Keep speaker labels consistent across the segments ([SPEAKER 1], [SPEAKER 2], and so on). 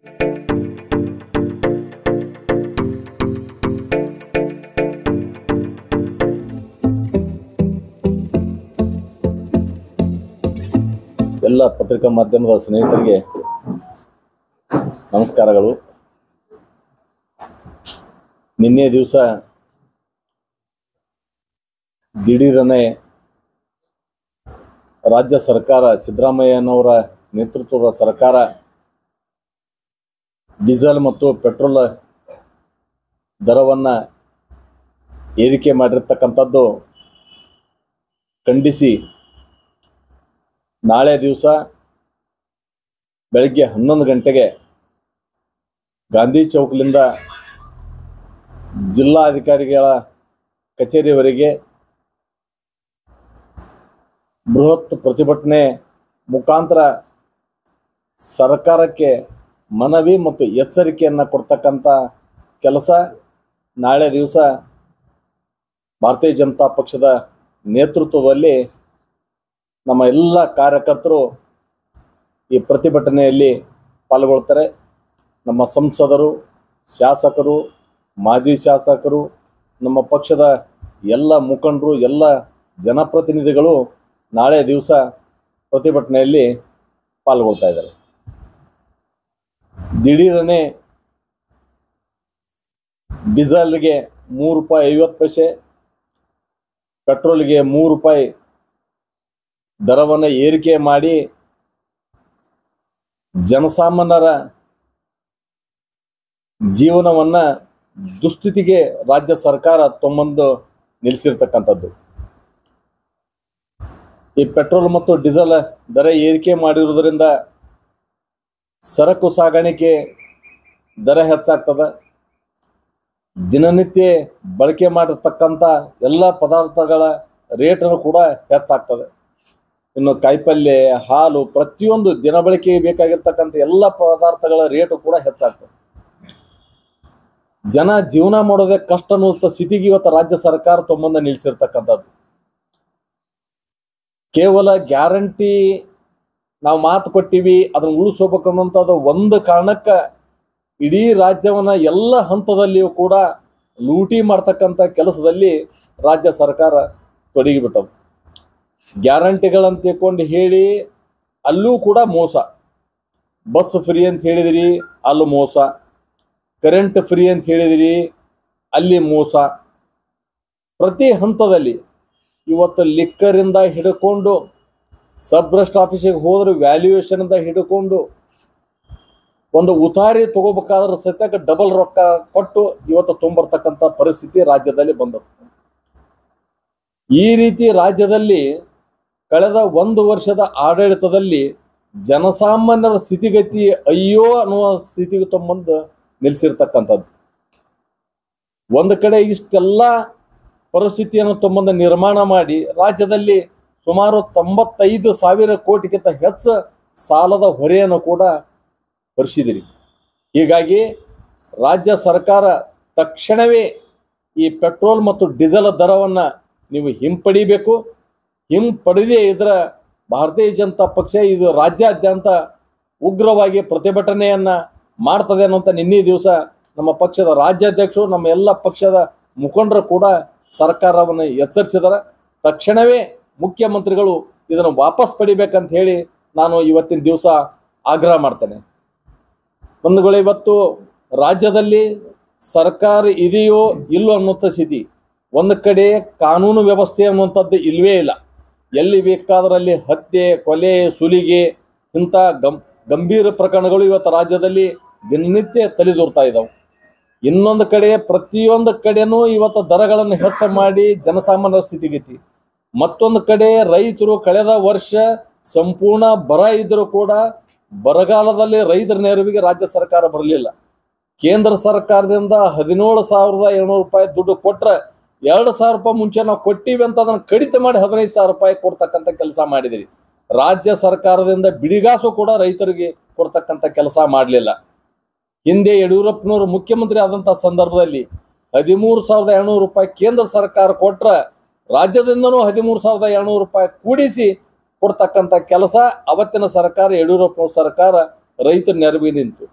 [SPEAKER 1] ಎಲ್ಲ ಪತ್ರಿಕಾ ಮಾಧ್ಯಮದ ಸ್ನೇಹಿತರಿಗೆ ನಮಸ್ಕಾರಗಳು ನಿನ್ನೆ ದಿವಸ ದಿಢೀರನೆ ರಾಜ್ಯ ಸರ್ಕಾರ ಸಿದ್ದರಾಮಯ್ಯನವರ ನೇತೃತ್ವದ ಸರ್ಕಾರ ಡೀಸೆಲ್ ಮತ್ತು ಪೆಟ್ರೋಲ್ ದರವನ್ನು ಏರಿಕೆ ಮಾಡಿರ್ತಕ್ಕಂಥದ್ದು ಖಂಡಿಸಿ ನಾಳೆ ದಿವಸ ಬೆಳಗ್ಗೆ ಹನ್ನೊಂದು ಗಂಟೆಗೆ ಗಾಂಧಿ ಚೌಕ್ಲಿಂದ ಜಿಲ್ಲಾಧಿಕಾರಿಗಳ ಕಚೇರಿವರೆಗೆ ಬೃಹತ್ ಪ್ರತಿಭಟನೆ ಮುಖಾಂತರ ಸರ್ಕಾರಕ್ಕೆ ಮನವಿ ಮತ್ತು ಎಚ್ಚರಿಕೆಯನ್ನು ಕೊಡ್ತಕ್ಕಂಥ ಕೆಲಸ ನಾಳೆ ದಿವಸ ಭಾರತೀಯ ಜನತಾ ಪಕ್ಷದ ನೇತೃತ್ವದಲ್ಲಿ ನಮ್ಮ ಎಲ್ಲ ಕಾರ್ಯಕರ್ತರು ಈ ಪ್ರತಿಭಟನೆಯಲ್ಲಿ ಪಾಲ್ಗೊಳ್ತಾರೆ ನಮ್ಮ ಸಂಸದರು ಶಾಸಕರು ಮಾಜಿ ಶಾಸಕರು ನಮ್ಮ ಪಕ್ಷದ ಎಲ್ಲ ಮುಖಂಡರು ಎಲ್ಲ ಜನಪ್ರತಿನಿಧಿಗಳು ನಾಳೆ ದಿವಸ ಪ್ರತಿಭಟನೆಯಲ್ಲಿ ಪಾಲ್ಗೊಳ್ತಾ ಇದ್ದಾರೆ ದಿಢೀರನೆ ಡೀಸೆಲ್ಗೆ ಮೂರು ರೂಪಾಯಿ ಐವತ್ತು ಪೈಸೆ ಪೆಟ್ರೋಲ್ಗೆ ಮೂರು ರೂಪಾಯಿ ದರವನ್ನು ಏರಿಕೆ ಮಾಡಿ ಜನಸಾಮಾನ್ಯರ ಜೀವನವನ್ನ ದುಸ್ಥಿತಿಗೆ ರಾಜ್ಯ ಸರ್ಕಾರ ತೊಂಬಂದು ನಿಲ್ಲಿಸಿರ್ತಕ್ಕಂಥದ್ದು ಈ ಪೆಟ್ರೋಲ್ ಮತ್ತು ಡೀಸೆಲ್ ದರ ಏರಿಕೆ ಮಾಡಿರುವುದರಿಂದ ಸರಕು ಸಾಗಾಣಿಕೆ ದರ ಹೆಚ್ಚಾಗ್ತದೆ ದಿನನಿತ್ಯ ಬಳಕೆ ಮಾಡಿರ್ತಕ್ಕಂಥ ಎಲ್ಲ ಪದಾರ್ಥಗಳ ರೇಟನ್ನು ಕೂಡ ಹೆಚ್ಚಾಗ್ತದೆ ಇನ್ನು ಕಾಯಿಪಲ್ಯ ಹಾಲು ಪ್ರತಿಯೊಂದು ದಿನ ಬಳಕೆಗೆ ಬೇಕಾಗಿರ್ತಕ್ಕಂಥ ಎಲ್ಲ ಪದಾರ್ಥಗಳ ರೇಟು ಕೂಡ ಹೆಚ್ಚಾಗ್ತದೆ ಜನ ಜೀವನ ಮಾಡೋದೇ ಕಷ್ಟ ಅನ್ನುವಂಥ ಸ್ಥಿತಿಗೆ ಇವತ್ತು ರಾಜ್ಯ ಸರ್ಕಾರ ತೊಂಬಂದ ನಿಲ್ಲಿಸಿರ್ತಕ್ಕಂಥದ್ದು ಕೇವಲ ಗ್ಯಾರಂಟಿ ನಾವು ಮಾತು ಕೊಟ್ಟಿವಿ ಅದನ್ನ ಉಳಿಸ್ಕೋಬೇಕು ಅನ್ನೋಂಥದ್ದು ಒಂದು ಕಾರಣಕ್ಕ ಇಡೀ ರಾಜ್ಯವನ್ನ ಎಲ್ಲ ಹಂತದಲ್ಲಿಯೂ ಕೂಡ ಲೂಟಿ ಮಾಡ್ತಕ್ಕಂಥ ಕೆಲಸದಲ್ಲಿ ರಾಜ್ಯ ಸರ್ಕಾರ ತೊಡಗಿಬಿಟ್ಟದು ಗ್ಯಾರಂಟಿಗಳಂತ ತಿಳ್ಕೊಂಡು ಹೇಳಿ ಅಲ್ಲೂ ಕೂಡ ಮೋಸ ಬಸ್ ಫ್ರೀ ಅಂತ ಹೇಳಿದಿರಿ ಅಲ್ಲೂ ಮೋಸ ಕರೆಂಟ್ ಫ್ರೀ ಅಂತ ಹೇಳಿದಿರಿ ಅಲ್ಲಿ ಮೋಸ ಪ್ರತಿ ಹಂತದಲ್ಲಿ ಇವತ್ತು ಲಿಕ್ಕರಿಂದ ಹಿಡ್ಕೊಂಡು ಸಬ್ ರಿಜಿಸ್ಟ್ರ್ ಆಫೀಸಿಗೆ ಹೋದ್ರೆ ವ್ಯಾಲ್ಯೂಯೇಷನ್ ಇಂದ ಹಿಡ್ಕೊಂಡು ಒಂದು ಉತಾರಿ ತಗೋಬೇಕಾದ್ರೆ ಸತ್ಯಕ್ಕೆ ಡಬಲ್ ರೊಕ್ಕ ಕೊಟ್ಟು ಇವತ್ತು ತೊಂಬರ್ತಕ್ಕಂಥ ಪರಿಸ್ಥಿತಿ ರಾಜ್ಯದಲ್ಲಿ ಬಂದದ್ದು ಈ ರೀತಿ ರಾಜ್ಯದಲ್ಲಿ ಕಳೆದ ಒಂದು ವರ್ಷದ ಆಡಳಿತದಲ್ಲಿ ಜನಸಾಮಾನ್ಯರ ಸ್ಥಿತಿಗತಿ ಅಯ್ಯೋ ಅನ್ನುವ ಸ್ಥಿತಿಗೆ ತೊಂಬಂದು ನಿಲ್ಲಿಸಿರ್ತಕ್ಕಂಥದ್ದು ಒಂದು ಕಡೆ ಇಷ್ಟೆಲ್ಲ ಪರಿಸ್ಥಿತಿಯನ್ನು ತೊಂಬಂದು ನಿರ್ಮಾಣ ಮಾಡಿ ರಾಜ್ಯದಲ್ಲಿ ಸುಮಾರು ತೊಂಬತ್ತೈದು ಸಾವಿರ ಕೋಟಿಗಿಂತ ಹೆಚ್ಚು ಸಾಲದ ಹೊರೆಯನ್ನು ಕೂಡ ಹೊರಿಸಿದಿರಿ ಹೀಗಾಗಿ ರಾಜ್ಯ ಸರ್ಕಾರ ತಕ್ಷಣವೇ ಈ ಪೆಟ್ರೋಲ್ ಮತ್ತು ಡೀಸೆಲ್ ದರವನ್ನು ನೀವು ಹಿಂಪಡಿಬೇಕು ಹಿಂಪಡೆದೇ ಇದರ ಭಾರತೀಯ ಜನತಾ ಪಕ್ಷ ಇದು ರಾಜ್ಯಾದ್ಯಂತ ಉಗ್ರವಾಗಿ ಪ್ರತಿಭಟನೆಯನ್ನ ಮಾಡ್ತದೆ ಅನ್ನೋಂಥ ನಿನ್ನೆ ದಿವಸ ನಮ್ಮ ಪಕ್ಷದ ರಾಜ್ಯಾಧ್ಯಕ್ಷರು ನಮ್ಮ ಎಲ್ಲ ಪಕ್ಷದ ಮುಖಂಡರು ಕೂಡ ಸರ್ಕಾರವನ್ನು ಎಚ್ಚರಿಸಿದ್ದಾರೆ ತಕ್ಷಣವೇ ಮುಖ್ಯಮಂತ್ರಿಗಳು ಇದನ್ನು ವಾಪಸ್ ಪಡಿಬೇಕಂತ ಹೇಳಿ ನಾನು ಇವತ್ತಿನ ದಿವಸ ಆಗ್ರಹ ಮಾಡ್ತೇನೆ ಬಂಧುಗಳು ಇವತ್ತು ರಾಜ್ಯದಲ್ಲಿ ಸರ್ಕಾರ ಇದೆಯೋ ಇಲ್ಲೋ ಅನ್ನುವಂಥ ಸ್ಥಿತಿ ಒಂದು ಕಡೆ ಕಾನೂನು ವ್ಯವಸ್ಥೆ ಅನ್ನುವಂಥದ್ದು ಇಲ್ವೇ ಇಲ್ಲ ಎಲ್ಲಿ ಬೇಕಾದರಲ್ಲಿ ಹತ್ಯೆ ಕೊಲೆ ಸುಲಿಗೆ ಇಂಥ ಗಂ ಗಂಭೀರ ಪ್ರಕರಣಗಳು ಇವತ್ತು ರಾಜ್ಯದಲ್ಲಿ ದಿನನಿತ್ಯ ತಲೆದೂರ್ತಾ ಇದ್ದಾವೆ ಇನ್ನೊಂದು ಕಡೆ ಪ್ರತಿಯೊಂದು ಕಡೆನೂ ಇವತ್ತು ದರಗಳನ್ನು ಹೆಚ್ಚ ಮಾಡಿ ಜನಸಾಮಾನ್ಯರ ಸ್ಥಿತಿಗತಿ ಮತ್ತೊಂದು ಕಡೆ ರೈತರು ಕಳೆದ ವರ್ಷ ಸಂಪೂರ್ಣ ಬರ ಇದ್ರೂ ಕೂಡ ಬರಗಾಲದಲ್ಲಿ ರೈತರ ನೆರವಿಗೆ ರಾಜ್ಯ ಸರ್ಕಾರ ಬರಲಿಲ್ಲ ಕೇಂದ್ರ ಸರ್ಕಾರದಿಂದ ಹದಿನೇಳು ಸಾವಿರದ ಏಳ್ನೂರು ರೂಪಾಯಿ ದುಡ್ಡು ಕೊಟ್ರೆ ಎರಡು ಸಾವಿರ ರೂಪಾಯಿ ಮುಂಚೆ ನಾವು ಕೊಟ್ಟಿವಿ ಅಂತ ಅದನ್ನು ಕಡಿತ ಮಾಡಿ ಹದಿನೈದು ಸಾವಿರ ರೂಪಾಯಿ ಕೊಡ್ತಕ್ಕಂಥ ಕೆಲಸ ಮಾಡಿದಿರಿ ರಾಜ್ಯ ಸರ್ಕಾರದಿಂದ ಬಿಡಿಗಾಸು ಕೂಡ ರೈತರಿಗೆ ಕೊಡ್ತಕ್ಕಂಥ ಕೆಲಸ ಮಾಡಲಿಲ್ಲ ಹಿಂದೆ ಯಡಿಯೂರಪ್ಪನವರು ಮುಖ್ಯಮಂತ್ರಿ ಆದಂಥ ಸಂದರ್ಭದಲ್ಲಿ ಹದಿಮೂರು ಸಾವಿರದ ಏಳ್ನೂರು ರೂಪಾಯಿ ಕೇಂದ್ರ ಸರ್ಕಾರ ಕೊಟ್ರೆ ರಾಜ್ಯದಿಂದನೂ ಹದಿಮೂರು ಸಾವಿರದ ಏಳ್ನೂರು ರೂಪಾಯಿ ಕೂಡಿಸಿ ಕೊಡ್ತಕ್ಕಂಥ ಕೆಲಸ ಅವತ್ತಿನ ಸರ್ಕಾರ ಯಡಿಯೂರಪ್ಪನವ್ರ ಸರ್ಕಾರ ರೈತರ ನೆರವಿಗೆ ನಿಂತು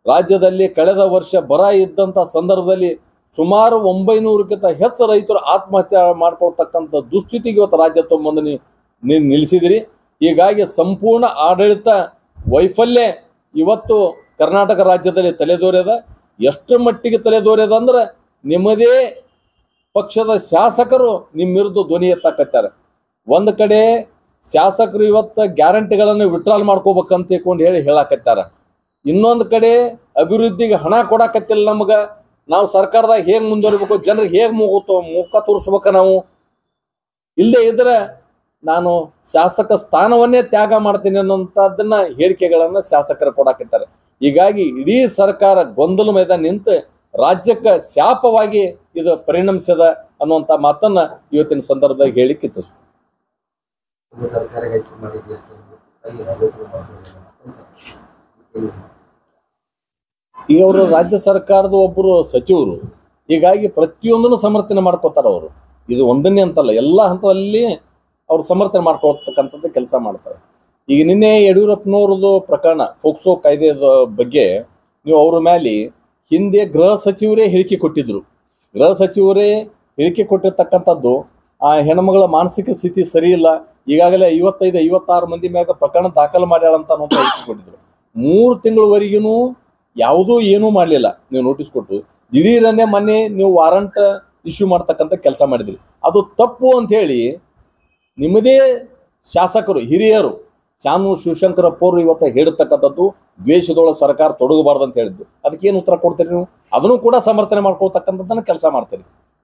[SPEAKER 1] ರಾಜ್ಯದಲ್ಲಿ ಕಳೆದ ವರ್ಷ ಬರ ಇದ್ದಂಥ ಸಂದರ್ಭದಲ್ಲಿ ಸುಮಾರು ಒಂಬೈನೂರಕ್ಕಿಂತ ಹೆಚ್ಚು ರೈತರು ಆತ್ಮಹತ್ಯೆ ಮಾಡ್ಕೊಳ್ತಕ್ಕಂಥ ದುಸ್ಥಿತಿಗೆ ಇವತ್ತು ರಾಜ್ಯ ಮುಂದೆ ನೀವು ನೀವು ನಿಲ್ಲಿಸಿದಿರಿ ಹೀಗಾಗಿ ಸಂಪೂರ್ಣ ಆಡಳಿತ ವೈಫಲ್ಯ ಇವತ್ತು ಕರ್ನಾಟಕ ರಾಜ್ಯದಲ್ಲಿ ತಲೆದೋರ್ಯದ ಎಷ್ಟರ ಮಟ್ಟಿಗೆ ತಲೆದೋರ್ಯದ ಅಂದ್ರೆ ನಿಮ್ಮದೇ ಪಕ್ಷದ ಶಾಸಕರು ನಿಮ್ಮ ವಿರುದ್ಧ ಧ್ವನಿ ಎತ್ತಾಕತ್ತಾರೆ ಒಂದು ಕಡೆ ಶಾಸಕರು ಇವತ್ತು ಗ್ಯಾರಂಟಿಗಳನ್ನು ವಿಡ್ರಾಲ್ ಮಾಡ್ಕೋಬೇಕಂತ ತಿಳ್ಕೊಂಡು ಹೇಳಿ ಹೇಳಾಕತ್ತಾರ ಇನ್ನೊಂದು ಕಡೆ ಅಭಿವೃದ್ಧಿಗೆ ಹಣ ಕೊಡಾಕತ್ತಿಲ್ಲ ನಮ್ಗೆ ನಾವು ಸರ್ಕಾರದಾಗ ಹೇಗೆ ಮುಂದುವರಿಬೇಕು ಜನರಿಗೆ ಹೇಗೆ ಮುಗುತ್ತೋ ಮುಖ ತೋರಿಸ್ಬೇಕ ನಾವು ಇಲ್ಲದೆ ಇದ್ರೆ ನಾನು ಶಾಸಕ ಸ್ಥಾನವನ್ನೇ ತ್ಯಾಗ ಮಾಡ್ತೀನಿ ಅನ್ನೋಂಥದ್ದನ್ನ ಹೇಳಿಕೆಗಳನ್ನ ಶಾಸಕರು ಕೊಡಾಕತ್ತಾರೆ ಹೀಗಾಗಿ ಇಡೀ ಸರ್ಕಾರ ಗೊಂದಲ ಮೈದಾನ ನಿಂತು ರಾಜ್ಯಕ್ಕೆ ಶಾಪವಾಗಿ ಇದು ಪರಿಣಮಿಸದ ಅನ್ನುವಂಥ ಮಾತನ್ನ ಇವತ್ತಿನ ಸಂದರ್ಭದಾಗ ಹೇಳಿಕ್ಕೆ ಇಚ್ಛಿಸ್ತೀನಿ
[SPEAKER 2] ಒಂದು ಸರ್ಕಾರ ಹೆಚ್ಚು ಮಾಡಿದ್ದು ಎಷ್ಟು ಅಲ್ಲಿ ರೈತರು ಮಾಡ್ಬೋದು ಅಂತ.
[SPEAKER 1] ಈಗ ಅವರು ರಾಜ್ಯ ಸರ್ಕಾರದ ಒಬ್ಬರು ಸಚಿವರು ಹೀಗಾಗಿ ಪ್ರತಿಯೊಂದನ್ನು ಸಮರ್ಥನೆ ಮಾಡ್ಕೋತಾರ ಅವರು ಇದು ಒಂದನ್ನೇ ಅಂತಲ್ಲ ಎಲ್ಲ ಹಂತದಲ್ಲಿ ಅವ್ರು ಸಮರ್ಥನೆ ಮಾಡ್ಕೊಳ್ತಕ್ಕಂಥದ್ದು ಕೆಲಸ ಮಾಡ್ತಾರೆ ಈಗ ನಿನ್ನೆ ಯಡಿಯೂರಪ್ಪನವ್ರದ್ದು ಪ್ರಕರಣ ಫೋಕ್ಸೋ ಕಾಯ್ದೆದ ಬಗ್ಗೆ ನೀವು ಅವ್ರ ಮೇಲೆ ಹಿಂದೆ ಗೃಹ ಸಚಿವರೇ ಹೇಳಿಕೆ ಕೊಟ್ಟಿದ್ರು ಗೃಹ ಸಚಿವರೇ ಹೇಳಿಕೆ ಕೊಟ್ಟಿರ್ತಕ್ಕಂಥದ್ದು ಆ ಹೆಣ್ಮಗಳ ಮಾನಸಿಕ ಸ್ಥಿತಿ ಸರಿ ಇಲ್ಲ ಈಗಾಗಲೇ ಐವತ್ತೈದು ಐವತ್ತಾರು ಮಂದಿ ಮ್ಯಾಗ ಪ್ರಕರಣ ದಾಖಲು ಮಾಡ್ಯಾಳ ಅಂತ ಅನ್ನೋಂಥ ಹೇಳಿಕೆ ಕೊಟ್ಟಿದ್ರು ಮೂರು ತಿಂಗಳವರೆಗೂ ಯಾವುದೂ ಏನೂ ಮಾಡಲಿಲ್ಲ ನೀವು ನೋಟಿಸ್ ಕೊಟ್ಟು ದಿಢೀರನ್ನೇ ಮೊನ್ನೆ ನೀವು ವಾರಂಟ್ ಇಶ್ಯೂ ಮಾಡ್ತಕ್ಕಂಥ ಕೆಲಸ ಮಾಡಿದ್ರಿ ಅದು ತಪ್ಪು ಅಂತ ಹೇಳಿ ನಿಮ್ಮದೇ ಶಾಸಕರು ಹಿರಿಯರು ಶಾನು ಶಿವಶಂಕರಪ್ಪ ಅವರು ಇವತ್ತು ಹೇಳಿರ್ತಕ್ಕಂಥದ್ದು ದ್ವೇಷದೊಳಗೆ ಸರ್ಕಾರ ತೊಡಗಬಾರ್ದು ಅಂತ ಹೇಳಿದ್ದು ಅದಕ್ಕೇನು ಉತ್ತರ ಕೊಡ್ತೀರಿ ನೀವು ಅದನ್ನು ಕೂಡ ಸಮರ್ಥನೆ ಮಾಡ್ಕೊಳ್ತಕ್ಕಂಥದ್ದನ್ನ ಕೆಲಸ ಮಾಡ್ತೀರಿ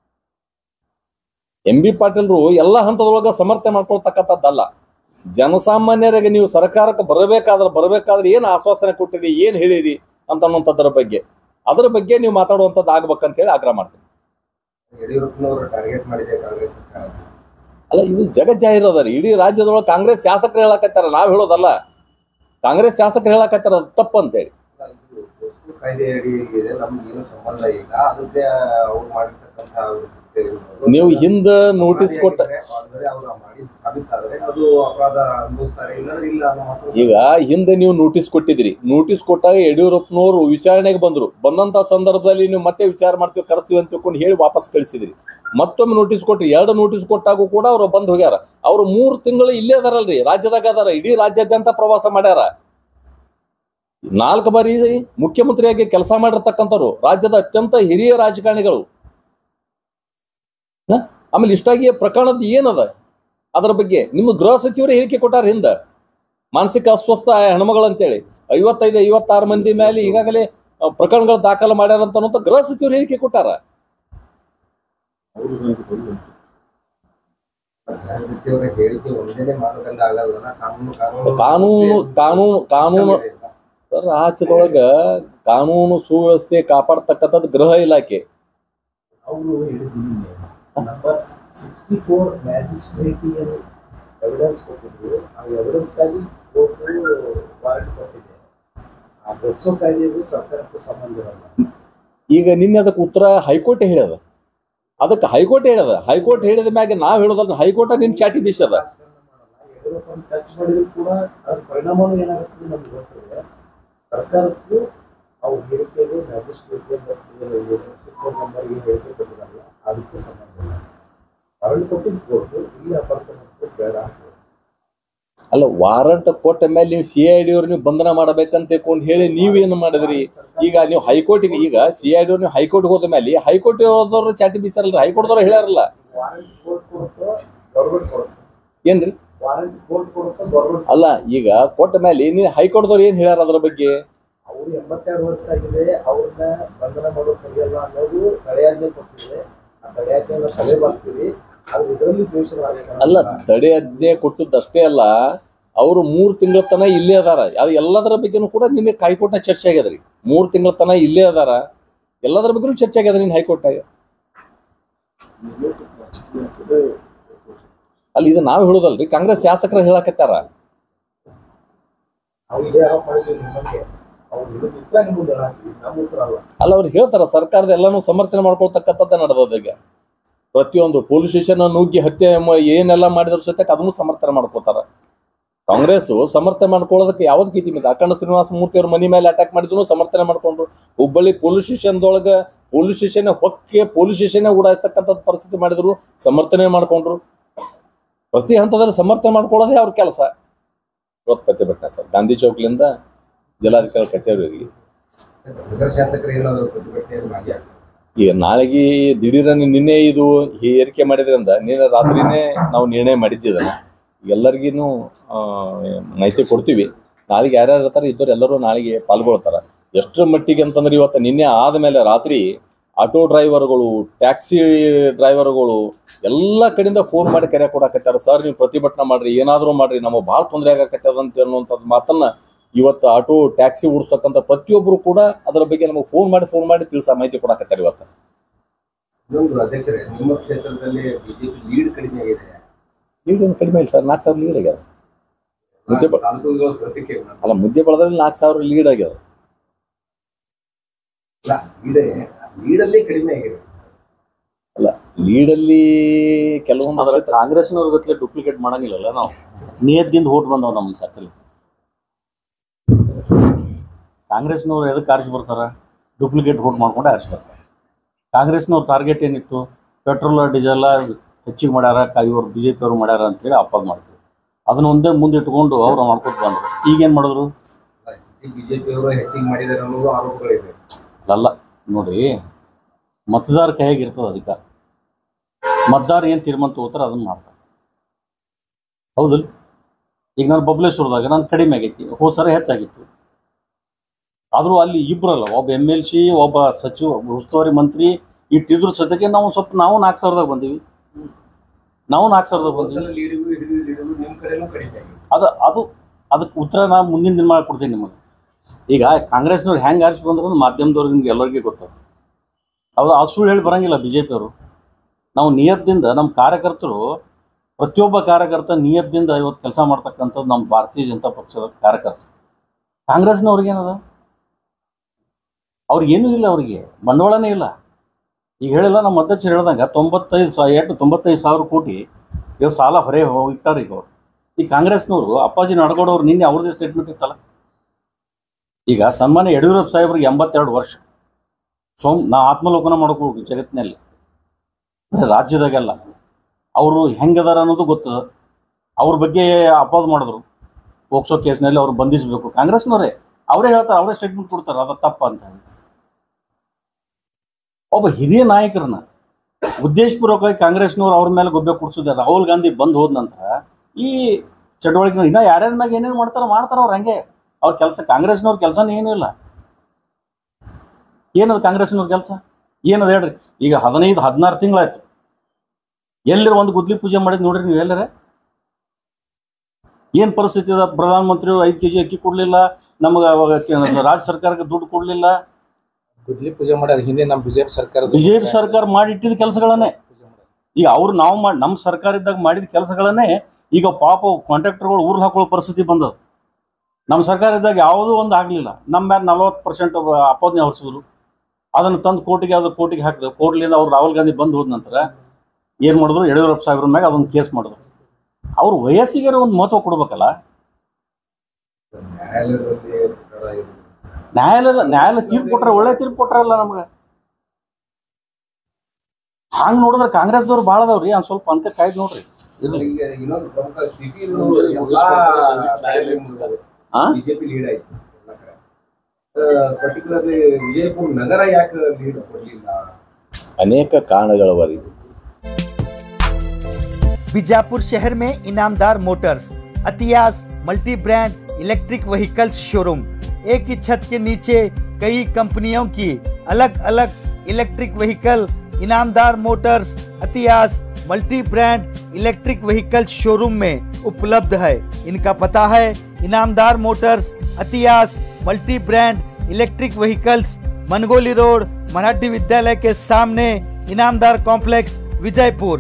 [SPEAKER 1] ಎಂ ಬಿ ಪಾಟೀಲ್ರು ಎಲ್ಲ ಹಂತದೊಳಗೆ ಸಮರ್ಥನೆ ಮಾಡ್ಕೊಳ್ತಕ್ಕಂಥದ್ದಲ್ಲ ಜನಸಾಮಾನ್ಯರಿಗೆ ನೀವು ಸರ್ಕಾರಕ್ಕೆ ಬರಬೇಕಾದ್ರೆ ಬರಬೇಕಾದ್ರೆ ಏನು ಆಶ್ವಾಸನೆ ಕೊಟ್ಟಿರಿ ಏನು ಹೇಳಿರಿ ಅಂತ ಅನ್ನೋಂಥದ್ರ ಬಗ್ಗೆ ಅದರ ಬಗ್ಗೆ ನೀವು ಮಾತಾಡುವಂಥದ್ದು ಆಗ್ಬೇಕಂತ ಹೇಳಿ ಆಗ್ರಹ ಮಾಡ್ತೀನಿ
[SPEAKER 2] ಯಡಿಯೂರಪ್ಪನವರು ಟಾರ್ಗೆಟ್ ಮಾಡಿದೆ ಕಾಂಗ್ರೆಸ್ ಸರ್ಕಾರ
[SPEAKER 1] ಅಲ್ಲ ಇದು ಜಗಜ್ಜಾಹಿರ ಅದ ರೀ ಇಡೀ ರಾಜ್ಯದೊಳಗೆ ಕಾಂಗ್ರೆಸ್ ಶಾಸಕರು ಹೇಳಕತ್ತಾರ ನಾವ್ ಹೇಳೋದಲ್ಲ ಕಾಂಗ್ರೆಸ್ ಶಾಸಕರು ಹೇಳಕತ್ತಾರ ಅದು ತಪ್ಪು ಅಂತೇಳಿ
[SPEAKER 2] ಇದು ಪೋಸ್ಟಲ್ ಕಾಯ್ದೆ ಅಡಿ ಇದೆ ನಮ್ಗೆ ಏನು ಸಂಬಂಧ ಇಲ್ಲ ಅದಕ್ಕೆ ಅವ್ರು ಮಾಡಿರ್ತಕ್ಕಂಥ ಅವ್ರ ಕೃತ್ಯ ಇರ್ಬೋದು.
[SPEAKER 1] ನೀವು ಹಿಂದ ನೋಟಿಸ್ ಕೊಟ್ಟ
[SPEAKER 2] ಆಲ್ರೆಡಿ ಅವ್ರು ಮಾಡಿದ್ದು ಸಾಬೀತಾದ್ರೆ ಅದು ಅಪರಾಧ ಅನುಭವಿಸ್ತಾರೆ ಇಲ್ಲಾಂದ್ರೆ ಇಲ್ಲ ಅನ್ನೋ ಮಾತು
[SPEAKER 1] ಈಗ ಹಿಂದೆ ನೀವು ನೋಟಿಸ್ ಕೊಟ್ಟಿದ್ರಿ ನೋಟಿಸ್ ಕೊಟ್ಟಾಗ ಯಡಿಯೂರಪ್ಪನವರು ವಿಚಾರಣೆಗೆ ಬಂದ್ರು ಬಂದಂತ ಸಂದರ್ಭದಲ್ಲಿ ನೀವು ಮತ್ತೆ ವಿಚಾರ ಮಾಡ್ತೀವಿ ಕರೆಸ್ತೀವಿ ಅಂತ ತಿಳ್ಕೊಂಡು ಹೇಳಿ ವಾಪಸ್ ಕಳಿಸಿದ್ರಿ ಮತ್ತೊಮ್ಮೆ ನೋಟಿಸ್ ಕೊಟ್ರಿ ಎರಡು ನೋಟಿಸ್ ಕೊಟ್ಟಾಗೂ ಕೂಡ ಅವ್ರು ಬಂದ್ ಹೋಗ್ಯಾರ ಅವ್ರು ಮೂರು ತಿಂಗಳು ಇಲ್ಲೇ ಅದಾರಲ್ರಿ ರಾಜ್ಯದಾಗ ಅದಾರ ಇಡೀ ರಾಜ್ಯಾದ್ಯಂತ ಪ್ರವಾಸ ಮಾಡ್ಯಾರ ನಾಲ್ಕು ಬಾರಿ ಮುಖ್ಯಮಂತ್ರಿಯಾಗಿ ಕೆಲಸ ಮಾಡಿರ್ತಕ್ಕಂಥವ್ರು ರಾಜ್ಯದ ಅತ್ಯಂತ ಹಿರಿಯ ರಾಜಕಾರಣಿಗಳು ಹ? ಆಮೇಲೆ ಇಷ್ಟಾಗಿ ಪ್ರಕರಣದ ಏನದ ಅದರ ಬಗ್ಗೆ ನಿಮ್ಮ ಗೃಹ ಸಚಿವರು ಹೇಳಿಕೆ ಕೊಟ್ಟಾರ ಹಿಂದ ಮಾನಸಿಕ ಅಸ್ವಸ್ಥ ಹೆಣ್ಮಗಳು ಅಂತೇಳಿ ಐವತ್ತೈದು ಐವತ್ತಾರು ಮಂದಿ ಮೇಲೆ ಈಗಾಗಲೇ ಆ, ಪ್ರಕರಣಗಳು ದಾಖಲು ಮಾಡ್ಯಾರ ಅಂತ ಅನ್ನೋಂಥ ಗೃಹ ಸಚಿವರು ಹೇಳಿಕೆ ಕೊಟ್ಟಾರ
[SPEAKER 2] ಗೃಹ ಸಚಿವರ ಹೇಳಿಕೆ ಒಂದೇನೆ ಮಾನದಂಡ ಆಗಲ್ಲ ಕಾನೂನು
[SPEAKER 1] ಕಾನೂನು ಕಾನೂನು ಕಾನೂನು ಸರ್ ರಾಜ್ಯದೊಳಗ ಕಾನೂನು ಸುವ್ಯವಸ್ಥೆ ಕಾಪಾಡ್ತಕ್ಕಂಥದ್ದು ಗೃಹ ಇಲಾಖೆ
[SPEAKER 3] ಅವರು ಹೇಳಿದ್ದೀನಿ number sixty four magisterial evidence ಕೊಟ್ಟಿದ್ರು ಆ ಎವಿಡೆನ್ಸ್ಗಾಗಿ ಕೋರ್ಟು ವಾರೆಂಟ್ ಕೊಟ್ಟಿದೆ ಆ ಬೊತ್ಸೋ ಕಾಯ್ದೆಗೂ ಸರ್ಕಾರಕ್ಕೂ ಸಂಬಂಧ ಇರಲ್ಲ
[SPEAKER 1] ಈಗ ನಿನ್ನೆ ಅದಕ್ಕೆ ಉತ್ತರ ಹೈಕೋರ್ಟ್ ಹೇಳ್ಯದ ಅದಕ್ಕೆ ಹೈಕೋರ್ಟ್ ಹೇಳ್ಯದ ಹೈಕೋರ್ಟ್ ಹೇಳಿದ ಮ್ಯಾಗ ನಾವ್ ಹೇಳೋದಲ್ಲ ಹೈಕೋರ್ಟ್ ನಿನ್ ಚಾಟಿ ಬೀಸದ
[SPEAKER 3] ಯಡಿಯೂರಪ್ಪನ ಟಚ್ ಮಾಡಿದ್ರು ಕೂಡ ಅದ್ರ ಪರಿಣಾಮನೂ ಏನಾಗುತ್ತೆ ನಮ್ಗೆ ಗೊತ್ತಿದೆ ಸರ್ಕಾರಕ್ಕೂ ಅವ್ರ ಹೇಳಿಕೆಗೂ ಮ್ಯಾಜಿಸ್ಟ್ರೇಟಿಯಲ್ ಸಿಕ್ಸ್ಟಿ ಫೋರ್ ನಂಬರ್ಗೆ ಹೇಳಿಕೆ ಕೊಟ್ಟಿರಲ್ಲ ಅದಕ್ಕೂ ಸಂಬಂಧ ಇಲ್ಲ ವಾರೆಂಟ್ ಕೊಟ್ಟಿದ್ದು ಕೋರ್ಟು ಇಲ್ಲಿ ಅಪಾರ್ಟ್ಮೆಂಟ್ ಬೇಡ ಅಂತ
[SPEAKER 1] ಅಲ್ಲ ವಾರಂಟ್ ಕೊಟ್ಟ ಮೇಲೆ ನೀವು ಸಿ ಐ ಡಿ ಅವ್ರು ನೀವು ಬಂಧನ ಮಾಡ್ಬೇಕಂತ ತಿಳ್ಕೊಂಡು ಹೇಳಿ ನೀವೇನು ಮಾಡಿದ್ರಿ ಈಗ ನೀವು ಹೈಕೋರ್ಟ್ಗೆ ಈಗ ಸಿ ಐ ಡಿ ಅವ್ರು ನೀವು ಹೈಕೋರ್ಟ್ಗೆ ಹೋದ ಮೇಲೆ ಹೈಕೋರ್ಟ್ ಹೋದವ್ರು ಚಾಟಿ ಬೀಸಾರಲ್ಲ ಹೈಕೋರ್ಟ್ದವ್ರು ಹೇಳ್ಯಾರಲ್ಲ
[SPEAKER 3] ವಾರೆಂಟ್ ಕೋರ್ಟ್ ಕೊಡುತ್ತೋ ಗೌರ್ಮೆಂಟ್ ಕೊಡುತ್ತೆ
[SPEAKER 1] ಏನ್ರಿ
[SPEAKER 3] ವಾರೆಂಟ್ ಕೋರ್ಟ್ ಕೊಡುತ್ತೋ ಗೌರ್ಮೆಂಟ್
[SPEAKER 1] ಅಲ್ಲ ಈಗ ಕೊಟ್ಟ ಮೇಲೆ ನೀವು ಹೈಕೋರ್ಟ್ದವ್ರು ಏನ್ ಹೇಳ್ಯಾರ ಅದ್ರ ಬಗ್ಗೆ
[SPEAKER 3] ಅವರು ಎಂಬತ್ತೆರಡು ವರ್ಷ ಆಗಿದೆ ಅವ್ರನ್ನ ಬಂಧನ ಮಾಡೋದು ಸರಿಯಲ್ಲ ಅನ್ನೋದು ತಡೆಯಾಜ್ಞೆ ಕೊಟ್ಟಿದೆ ಆ ತಡೆಯಾಜ್ಞೆನ ತಲೆಬಾಗ್ತೀವಿ ಆದ್ರೆ ಇದರಲ್ಲಿ ದ್ವೇಷವಾಗಲ್ಲ
[SPEAKER 1] ಅಲ್ಲ ತಡೆ ಅಜ್ಞೆ ಕೊಟ್ಟದ್ದಷ್ಟೇ ಅಲ್ಲ ಅವರು ಮೂರು ತಿಂಗಳ ತನ ಇಲ್ಲೇ ಅದಾರ ಅದು ಎಲ್ಲದರ ಬಗ್ಗೆನೂ ಕೂಡ ನಿನ್ನೆ ಹೈಕೋರ್ಟ್ನ ಚರ್ಚೆ ಆಗ್ಯದ್ರಿ ಮೂರು ತಿಂಗಳ ತನ ಇಲ್ಲೇ ಅದಾರ ಎಲ್ಲದರ ಬಗ್ಗೆನೂ ಚರ್ಚೆ ಆಗ್ಯದ ನಿನ್ನ ಹೈಕೋರ್ಟ್ನಾಗ ಅಲ್ಲಿ ಇದು ನಾವು ಹೇಳೋದಲ್ರಿ ಕಾಂಗ್ರೆಸ್ ಶಾಸಕರು ಹೇಳಕತ್ತಾರ
[SPEAKER 3] ನಾವು ಇದೇ ಆರೋಪ ಮಾಡಿದ್ವಿ ನಿಮ್ಮ ಬಗ್ಗೆ ಅವ್ರು ಇದಕ್ಕೆ ಉತ್ತರ ನಿಮ್ಗೆ ಹೇಳಾಕ್ತೀವಿ ನಮ್ಮ ಉತ್ತರ ಅಲ್ಲ
[SPEAKER 1] ಅಲ್ಲ ಅವ್ರು ಹೇಳ್ತಾರ ಸರ್ಕಾರದ ಎಲ್ಲಾನು ಸಮರ್ಥನೆ ಮಾಡ್ಕೊಳ್ತಕ್ಕಂಥದ್ದೇ ನಡೆದದ ಈಗ ಪ್ರತಿಯೊಂದು ಪೊಲೀಸ್ ಸ್ಟೇಷನ್ ನುಗ್ಗಿ ಹತ್ಯೆ ಮ- ಏನೆಲ್ಲ ಮಾಡಿದ್ರು ಸತ್ಯಕ್ಕೆ ಅದನ್ನು ಸಮರ್ಥನೆ ಮಾಡ್ಕೋತಾರ ಕಾಂಗ್ರೆಸ್ ಸಮರ್ಥನೆ ಮಾಡ್ಕೊಳ್ಳೋದಕ್ಕೆ ಯಾವ್ದಕ್ಕೆ ಐತಿ ಮಿತ ಅಖಂಡ ಶ್ರೀನಿವಾಸ ಮೂರ್ತಿ ಅವ್ರ ಮನಿ ಮೇಲೆ ಅಟ್ಯಾಕ್ ಮಾಡಿದ್ರು ಸಮರ್ಥನೆ ಮಾಡ್ಕೊಂಡ್ರು ಹುಬ್ಬಳ್ಳಿ ಪೊಲೀಸ್ ಸ್ಟೇಷನ್ದೊಳಗ ಪೊಲೀಸ್ ಸ್ಟೇಷನ್ ಹೊಕ್ಕೆ ಪೊಲೀಸ್ ಸ್ಟೇಷನ್ ಉಡಾಯಿಸ್ತಕ್ಕಂಥ ಪರಿಸ್ಥಿತಿ ಮಾಡಿದ್ರು ಸಮರ್ಥನೆ ಮಾಡ್ಕೊಂಡ್ರು ಪ್ರತಿ ಹಂತದಲ್ಲಿ ಸಮರ್ಥನೆ ಮಾಡ್ಕೊಳ್ಳೋದೇ ಅವ್ರ ಕೆಲಸ ಇವತ್ತು ಪ್ರತಿಭಟನೆ ಸರ್ ಗಾಂಧಿ ಚೌಕ್ಲಿಂದ ಜಿಲ್ಲಾಧಿಕಾರಿ ಕಚೇರಿಗೆ
[SPEAKER 2] ನಗರ ಶಾಸಕರು ಏನಾದ್ರು ಪ್ರತಿಭಟನೆ ಮಾಡಿ
[SPEAKER 1] ಈಗ ನಾಳೆಗೆ ದಿಢೀರನೆ ನಿನ್ನೆ ಇದು ಏರಿಕೆ ಮಾಡಿದ್ರಿಂದ ನಿನ್ನೆ ರಾತ್ರಿನೇ ನಾವು ನಿರ್ಣಯ ಮಾಡಿದ್ದಿದ್ದನ್ನ ಎಲ್ಲರಿಗೂ ಮಾಹಿತಿ ಕೊಡ್ತೀವಿ ನಾಳೆಗೆ ಯಾರ್ಯಾರು ಇರ್ತಾರೆ ಇದ್ದವ್ರು ಎಲ್ಲರೂ ನಾಳೆಗೆ ಪಾಲ್ಗೊಳ್ತಾರ ಎಷ್ಟರ ಮಟ್ಟಿಗೆ ಅಂತಂದ್ರೆ ಇವತ್ತು ನಿನ್ನೆ ಆದಮೇಲೆ ರಾತ್ರಿ ಆಟೋ ಡ್ರೈವರ್ಗಳು ಟ್ಯಾಕ್ಸಿ ಡ್ರೈವರ್ಗಳು ಎಲ್ಲ ಕಡೆಯಿಂದ ಫೋನ್ ಮಾಡಿ ಕರೆ ಕೊಡಕತ್ತಾರ ಸರ್ ನೀವು ಪ್ರತಿಭಟನೆ ಮಾಡ್ರಿ ಏನಾದರೂ ಮಾಡ್ರಿ ನಮಗೆ ಭಾಳ ತೊಂದರೆ ಆಗಕತ್ತದ ಅಂತ ಅನ್ನುವಂಥದ್ದು ಮಾತನ್ನ ಇವತ್ತು ಆಟೋ ಟ್ಯಾಕ್ಸಿ ಓಡಿಸ್ತಕ್ಕಂಥ ಪ್ರತಿಯೊಬ್ಬರು ಕೂಡ ಅದರ ಬಗ್ಗೆ ನಮಗೆ ಫೋನ್ ಮಾಡಿ ಫೋನ್ ಮಾಡಿ ತಿಳಿಸ ಮಾಹಿತಿ ಕೊಡಕತ್ತಾರೆ ಇವತ್ತು
[SPEAKER 2] ಇನ್ನೊಂದು ಅಧ್ಯಕ್ಷರೇ ನಿಮ್ಮ ಕ್ಷೇತ್ರದಲ್ಲಿ ಬಿಜೆಪಿ ಲೀಡ್ ಕಡಿಮೆ ಆಗಿದೆ
[SPEAKER 1] ಲೀಡ್ ಏನು ಕಡಿಮೆ ಇಲ್ಲ ಸರ್ ನಾಲ್ಕು ಸಾವಿರ ಲೀಡ್ ಆಗ್ಯಾದ ಮುದ್ದೆ ಬ-
[SPEAKER 2] ತಾಲೂಕುಗಳು ಅದಕ್ಕೆ
[SPEAKER 1] ಅಲ್ಲ ಮುದ್ದೆ ಬಳದಲ್ಲಿ ನಾಲ್ಕು ಸಾವಿರ ಲೀಡ್ ಆಗ್ಯಾದ
[SPEAKER 2] ಅಲ್ಲ ಲೀಡೇ ಲೀಡಲ್ಲಿ ಕಡಿಮೆ ಆಗಿದೆ
[SPEAKER 1] ಅಲ್ಲ ಲೀಡಲ್ಲಿ ಕೆಲವೊಂದು
[SPEAKER 4] ಆದ್ರೆ
[SPEAKER 1] ಕ್ಷೇತ್ರ-
[SPEAKER 4] ಕಾಂಗ್ರೆಸ್ನವ್ರ ಗತ್ಲೆ ಡೂಪ್ಲಿಕೇಟ್ ಮಾಡಂಗಿಲ್ಲಲ್ಲ ನಾವು ನಿಯತ್ತಿಂದ ಓಟ್ ಬಂದವ ನಮ್ಮ ಸರ್ಕಲ್ ಕಾಂಗ್ರೆಸ್ನವ್ರು ಎದಕ್ಕೆ ಆರಿಸಿ ಬರ್ತಾರ ಡೂಪ್ಲಿಕೇಟ್ ಓಟ್ ಮಾಡ್ಕೊಂಡು ಆರಿಸಿ ಬರ್ತಾರೆ ಕಾಂಗ್ರೆಸ್ನವ್ರ ಟಾರ್ಗೆಟ್ ಏನಿತ್ತು ಪೆಟ್ರೋಲ್ ಡೀಸೆಲ್ ಹೆಚ್ಚಿಗೆ ಮಾಡ್ಯಾರ ಕ- ಇವ್ರು ಬಿ ಜೆ ಪಿ ಅವ್ರು ಮಾಡ್ಯಾರ ಅಂತೇಳಿ ಅಪ್ಪಾಗ ಮಾಡ್ತೀವಿ ಅದನ್ನ ಒಂದೇ ಮುಂದೆ ಇಟ್ಕೊಂಡು ಅವ್ರು ಮಾಡ್ಕೊತ ಬಂದರು ಈಗೇನು ಮಾಡಿದ್ರು
[SPEAKER 2] ಸಿಟಿ ಬಿಜೆಪಿ ಅವರು ಹೆಚ್ಚಿಗೆ ಮಾಡಿದ್ದಾರೆ ಅನ್ನೋದು ಆರೋಪಗಳಿವೆ
[SPEAKER 4] ಅಲ್ಲ ನೋಡಿ ಮತದಾರ ಕೈಯಾಗ ಇರ್ತದೆ ಅಧಿಕಾರ ಮತದಾರ ಏನು ತೀರ್ಮಾನ ತಗೋತಾರೆ ಅದನ್ನ ಮಾಡ್ತಾರೆ ಹೌದಲ್ಲ ಈಗ ನಾನು ಬಬಲೇಶ್ವರದಾಗ ನಾನು ಕಡಿಮೆ ಆಗೈತಿ ಹೋದ ಸಲ ಹೆಚ್ಚಾಗಿತ್ತು ಆದರೂ ಅಲ್ಲಿ ಇಬ್ಬರಲ್ಲ ಒಬ್ಬ ಎಮ್ ಎಲ್ ಸಿ ಒಬ್ಬ ಸಚಿವ ಒಬ್ಬ ಉಸ್ತುವಾರಿ ಮಂತ್ರಿ ಇಟ್ಟಿದ್ರ ಸದ್ಯಕ್ಕೆ ನಾವು ಸ್ವಲ್ಪ ನಾವು ನಾಲ್ಕು ಸಾವಿರದಾಗ ಬಂದೀವಿ ನಾವು ನಾಲ್ಕು ಸಾವಿರದಾಗ ಬಂದೀವಿ
[SPEAKER 2] ಒಂದ್ಸಲ ಲೀಡಿಗೂ ಹಿಡಿದು ಲೀಡಿಗೂ ನಿಮ್ಮ ಕಡೆನೂ ಕಡಿಮೆ ಆಗಿದೆ
[SPEAKER 4] ಅದು ಅದು ಅದಕ್ಕೆ ಉತ್ತರ ನಾನು ಮುಂದಿನ ದಿನ ಮಾಡ್ಕೊಡ್ತೀನಿ ನಿಮಗೆ ಈಗ ಕಾಂಗ್ರೆಸ್ನವ್ರು ಹೆಂಗೆ ಆರಿಸಿ ಬಂದ್ರು ಮಾಧ್ಯಮದವ್ರಿಗೆ ನಿಮ್ಗೆ ಎಲ್ಲರಿಗೂ ಗೊತ್ತದ ಅವ್ರು ಆ ಸುಳ್ಳು ಹೇಳಿ ಬರಂಗಿಲ್ಲ ಬಿ ಜೆ ಪಿಯವರು ನಾವು ನಿಯತ್ತದಿಂದ ನಮ್ಮ ಕಾರ್ಯಕರ್ತರು ಪ್ರತಿಯೊಬ್ಬ ಕಾರ್ಯಕರ್ತ ನಿಯತ್ತದಿಂದ ಇವತ್ತು ಕೆಲಸ ಮಾಡ್ತಕ್ಕಂಥದ್ದು ನಮ್ಮ ಭಾರತೀಯ ಜನತಾ ಪಕ್ಷದ ಕಾರ್ಯಕರ್ತರು ಕಾಂಗ್ರೆಸ್ನವ್ರಿಗೆ ಏನದ ಅವ್ರಿಗೇನೂ ಇಲ್ಲ ಅವರಿಗೆ ಬಂಡವಾಳನೇ ಇಲ್ಲ ಈಗ ಹೇಳಿಲ್ಲ ನಮ್ಮ ಅಧ್ಯಕ್ಷರು ಹೇಳ್ದಂಗೆ ತೊಂಬತ್ತೈದು ಸಾ ಎಷ್ಟು ತೊಂಬತ್ತೈದು ಸಾವಿರ ಕೋಟಿ ಇವ್ ಸಾಲ ಹೊರೆ ಹೋ- ಇಟ್ಟಾರ ಈಗ ಅವ್ರು ಈ ಕಾಂಗ್ರೆಸ್ನವರು ಅಪ್ಪಾಜಿ ನಡ್ಕೊಡೋರು ನಿನ್ನೆ ಅವ್ರದ್ದೇ ಸ್ಟೇಟ್ಮೆಂಟ್ ಇತ್ತಲ್ಲ ಈಗ ಸನ್ಮಾನ್ಯ ಯಡಿಯೂರಪ್ಪ ಸಾಹೇಬ್ರಿಗೆ ಎಂಬತ್ತೆರಡು ವರ್ಷ ಸೋಮ್ ನಾ ಆತ್ಮಲೋಕನ ಮಾಡ್ಕೋಬೇಕು ಜಗತ್ತಿನಲ್ಲಿ ಬರೀ ರಾಜ್ಯದಾಗೆಲ್ಲ ಅವರು ಹೆಂಗದಾರ ಅನ್ನೋದು ಗೊತ್ತದ ಅವ್ರ ಬಗ್ಗೆ ಅಪೋಸ್ ಮಾಡಿದ್ರು ಪೋಕ್ಸೋ ಕೇಸ್ನಲ್ಲಿ ಅವ್ರು ಬಂಧಿಸಬೇಕು ಕಾಂಗ್ರೆಸ್ನವರೇ ಅವರೇ ಹೇಳ್ತಾರೆ ಅವರೇ ಸ್ಟೇಟ್ಮೆಂಟ್ ಕೊಡ್ತಾರೆ ಅದು ತಪ್ಪ ಅಂತ ಹೇಳಿ ಒಬ್ಬ ಹಿರಿಯ ನಾಯಕರನ್ನ ಉದ್ದೇಶಪೂರ್ವಕವಾಗಿ ಕಾಂಗ್ರೆಸ್ನವ್ರು ಅವ್ರ ಮೇಲೆ ಗೊಬ್ಬೆ ಕುಡ್ಸಿದ್ದಾರೆ ರಾಹುಲ್ ಗಾಂಧಿ ಬಂದ್ ಹೋದ ನಂತರ ಈ ಚಟುವಟಿಕೆ ಇನ್ನ ಯಾರ್ಯಾರ ಮ್ಯಾಗ ಏನೇನು ಮಾಡ್ತಾರ ಮಾಡ್ತಾರ ಅವ್ರು ಹಂಗೆ ಅವ್ರ ಕೆಲಸ ಕಾಂಗ್ರೆಸ್ನವ್ರ ಕೆಲಸನೇ ಏನೂ ಇಲ್ಲ ಏನದು ಕಾಂಗ್ರೆಸ್ನವ್ರ ಕೆಲಸ ಏನದು ಹೇಳ್ರಿ ಈಗ ಹದಿನೈದು ಹದಿನಾರು ತಿಂಗಳಾಯ್ತು ಎಲ್ಲರ ಒಂದು ಗುದ್ಲಿ ಪೂಜೆ ಮಾಡಿದ್ ನೋಡ್ರಿ ನೀವು ಎಲ್ಲರೇ ಏನು ಪರಿಸ್ಥಿತಿ ಅದ ಪ್ರಧಾನಮಂತ್ರಿ ಐದು ಕೆ ಜಿ ಅಕ್ಕಿ ಕೊಡಲಿಲ್ಲ ನಮಗೆ ಅವಾಗ ಕೆ- ರಾಜ್ಯ ಸರ್ಕಾರಕ್ಕೆ ದುಡ್ಡು ಕೊಡಲಿಲ್ಲ
[SPEAKER 5] ಗುದ್ಲಿ ಪೂಜೆ ಮಾಡ್ಯಾರ ಹಿಂದೆ ನಮ್ಮ ಬಿಜೆಪಿ ಸರ್ಕಾರ
[SPEAKER 4] ಬಿಜೆಪಿ ಸರ್ಕಾರ ಮಾಡಿಟ್ಟಿದ್ದ ಕೆಲಸಗಳನ್ನೇ ಈಗ ಅವ್ರು ನಾವು ಮಾಡಿ ನಮ್ಮ ಸರ್ಕಾರ ಇದ್ದಾಗ ಮಾಡಿದ ಕೆಲಸಗಳನ್ನೇ ಈಗ ಪಾಪ ಕಾಂಟ್ರಾಕ್ಟರ್ಗಳು ಊರ್ಗೆ ಹಾಕೊಳ್ಳೋ ಪರಿಸ್ಥಿತಿ ಬಂದದ ನಮ್ಮ ಸರ್ಕಾರ ಇದ್ದಾಗ ಯಾವುದೂ ಒಂದು ಆಗಲಿಲ್ಲ ನಮ್ಮ ಮೇಲೆ ನಲವತ್ತು ಪರ್ಸೆಂಟ್ ಅಪೋದನೆ ಹೊರಿಸಿದ್ರು ಅದನ್ನು ತಂದು ಕೋರ್ಟಿಗೆ ಅದು ಕೋರ್ಟಿಗೆ ಹಾಕಿದ್ರು ಕೋರ್ಟ್ಲಿಂದ ಅವ್ರು ರಾಹುಲ್ ಗಾಂಧಿ ಬಂದು ಹೋದ ನಂತರ ಏನು ಮಾಡಿದ್ರು ಯಡಿಯೂರಪ್ಪ ಸಾಹೇಬ್ರ ಮ್ಯಾಗ ಅದೊಂದು ಕೇಸ್ ಮಾಡಿದ್ರು ಅವ್ರ ವಯಸ್ಸಿಗೆ ಒಂದು ಮಹತ್ವ ಕೊಡ್ಬೇಕಲ್ಲ
[SPEAKER 2] ನ್ಯಾಯಾಲಯದಲ್ಲಿ ಪ್ರಕರಣ ಇದು.
[SPEAKER 4] ನ್ಯಾಯಾಲಯದ ನ್ಯಾಯಾಲಯ ತೀರ್ಪು ಕೊಟ್ರೆ ಒಳ್ಳೆ ತೀರ್ಪು ಕೊಟ್ರಲ್ಲ ನಮ್ಗೆ ಹಂಗೆ ನೋಡಿದ್ರೆ ಕಾಂಗ್ರೆಸ್ದವ್ರು ಭಾಳ ಅದಾವ್ರಿ ಒಂದು ಸ್ವಲ್ಪ ಅಂಕ ಕಾಯ್ದು ನೋಡ್ರಿ ಇರ್ಲಿ
[SPEAKER 2] ಈಗ ಇನ್ನೊಂದು ಪ್ರಮುಖ ಸಿಟಿ
[SPEAKER 5] ಮುಗಿಸ್ಕೊಂಡ್ರೆ ಸಂಜೆ ನ್ಯಾಯಾಲಯ ಮುಂದೆ.
[SPEAKER 4] ಆ?
[SPEAKER 2] ಬಿಜೆಪಿ ಲೀಡ್ ಆಯ್ತು ಎಲ್ಲ ಕಡೆ ಪರ್ಟಿಕ್ಯುಲರ್ಲಿ ವಿಜಯಪುರ ನಗರ ಯಾಕೆ ಲೀಡ್ ಕೊಡ್ಲಿಲ್ಲ
[SPEAKER 1] ಅನೇಕ ಕಾರಣಗಳವರಿ
[SPEAKER 6] बीजापुर शहर में इनामदार मोटर्स अतियास multi brand electric vehicles showroom एक ही छत के नीचे कई कंपनियों की अलग अलग इलेक्ट्रिक व्हीकल इनामदार मोटर्स अतियास multi brand electric vehicles showroom में उपलब्ध है इनका पता है इनामदार मोटर्स अतियास multi brand electric vehicles Mangoli road Marathi विद्यालय के सामने Inamdar complex Vijayapur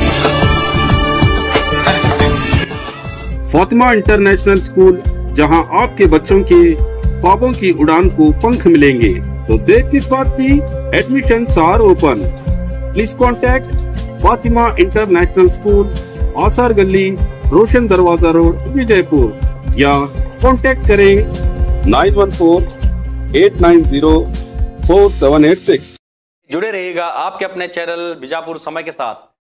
[SPEAKER 7] Fatima international school जहां आपके बच्चों के ख्वाबों की उड़ान को पंख मिलेंगे तो देर किस बात की admission are open please contact Fatima international school Asar Gali Roshan Darwaza road Vijayapur या कांटेक्ट करें nine one four eight nine zero four seven eight six
[SPEAKER 8] जुड़े रहिएगा आपके अपने चैनल बीजापुर समय के साथ